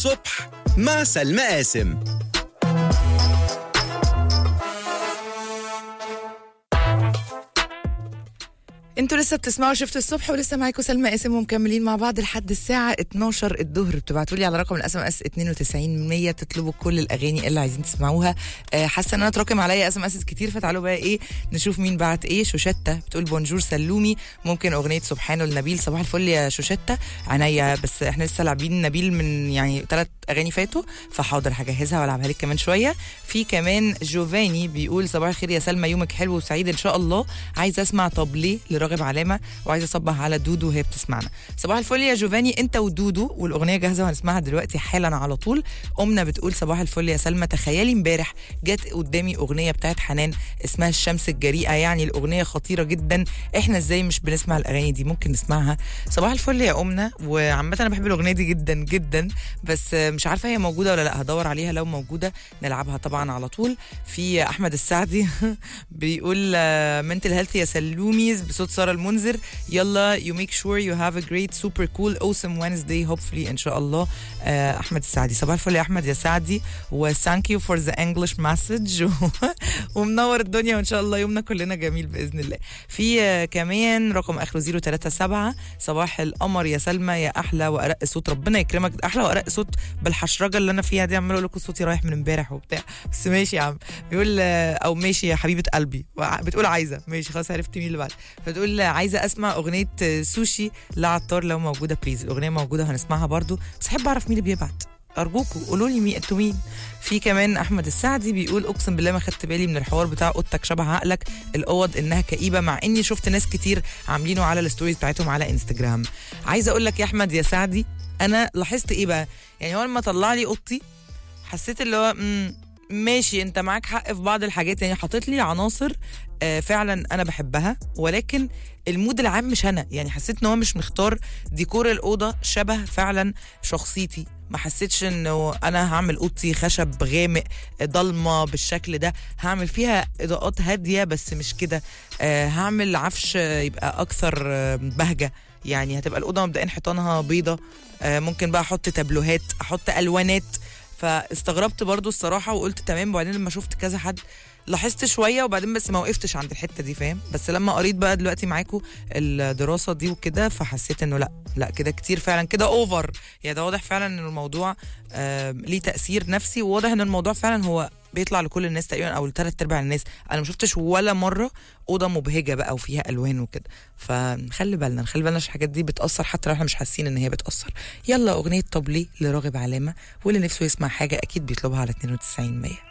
صبح مع سلمى قاسم انتوا لسه بتسمعوا شفت الصبح ولسه معاكم سلمى قاسم ومكملين مع بعض لحد الساعة 12 الظهر بتبعتوا لي على رقم الاس ام اس 92 100 تطلبوا كل الاغاني اللي عايزين تسمعوها آه، حاسة ان انا اتراكم عليا اس ام اس كتير فتعالوا بقى ايه نشوف مين بعت ايه شوشتة بتقول بونجور سلومي ممكن اغنية سبحانه لنبيل صباح الفل يا شوشتة عينيا بس احنا لسه لاعبين نبيل من يعني ثلاث اغاني فاتوا فحاضر هجهزها والعبها لك كمان شوية في كمان جوفاني بيقول صباح الخير يا سلمى يومك حلو وسعيد ان شاء الله عايزه اسمع طب ليه لراغب علامه وعايزه اصبح على دودو وهي بتسمعنا صباح الفل يا جوفاني انت ودودو والاغنيه جاهزه وهنسمعها دلوقتي حالا على طول امنا بتقول صباح الفل يا سلمى تخيلي امبارح جت قدامي اغنيه بتاعت حنان اسمها الشمس الجريئه يعني الاغنيه خطيره جدا احنا ازاي مش بنسمع الاغاني دي ممكن نسمعها صباح الفل يا امنا وعامه انا بحب الاغنيه دي جدا جدا بس مش عارفه هي موجوده ولا لا هدور عليها لو موجوده نلعبها طبعا على طول في احمد السعدي بيقول منتل هيلث يا سلوميز بصوت ساره المنذر يلا you make sure you have a great super cool awesome Wednesday hopefully ان شاء الله آه، احمد السعدي صباح الفل يا احمد يا سعدي و thank you for the English message ومنور الدنيا وان شاء الله يومنا كلنا جميل باذن الله في آه، كمان رقم اخره 037 صباح القمر يا سلمى يا احلى وارق صوت ربنا يكرمك احلى وارق صوت بالحشرجه اللي انا فيها دي عمال اقول لكم صوتي رايح من امبارح وبتاع بس ماشي يا عم بيقول آه، او ماشي يا حبيبه قلبي وع- بتقول عايزه ماشي خلاص عرفت مين اللي بعد فتقول آه، عايزه اسمع اغنيه آه، سوشي لعطار لو موجوده بليز الاغنيه موجوده هنسمعها برضو بس احب اعرف مين اللي بيبعت ارجوكوا قولوا لي مين انتوا مين في كمان احمد السعدي بيقول اقسم بالله ما خدت بالي من الحوار بتاع اوضتك شبه عقلك الاوض انها كئيبه مع اني شفت ناس كتير عاملينه على الستوريز بتاعتهم على انستجرام عايزه اقول لك يا احمد يا سعدي انا لاحظت ايه بقى يعني هو لما طلع لي اوضتي حسيت اللي هو مم، ماشي انت معاك حق في بعض الحاجات يعني حاطط لي عناصر آه، فعلا انا بحبها ولكن المود العام مش انا يعني حسيت ان هو مش مختار ديكور الاوضه شبه فعلا شخصيتي ما حسيتش انه انا هعمل اوضتي خشب غامق ضلمه بالشكل ده هعمل فيها اضاءات هاديه بس مش كده آه، هعمل عفش آه، يبقى اكثر آه، بهجه يعني هتبقى الاوضه مبدئيا حيطانها بيضه آه، ممكن بقى احط تابلوهات احط الوانات فاستغربت برضو الصراحه وقلت تمام وبعدين لما شفت كذا حد لاحظت شويه وبعدين بس ما وقفتش عند الحته دي فاهم بس لما قريت بقى دلوقتي معاكم الدراسه دي وكده فحسيت انه لا لا كده كتير فعلا كده اوفر يعني ده واضح فعلا ان الموضوع آه ليه تاثير نفسي وواضح ان الموضوع فعلا هو بيطلع لكل الناس تقريبا او لثلاث ارباع الناس انا ما شفتش ولا مره اوضه مبهجه بقى وفيها الوان وكده فنخلي بالنا نخلي بالنا عشان الحاجات دي بتاثر حتى لو احنا مش حاسين ان هي بتاثر يلا اغنيه طب ليه لراغب علامه واللي نفسه يسمع حاجه اكيد بيطلبها على 92 100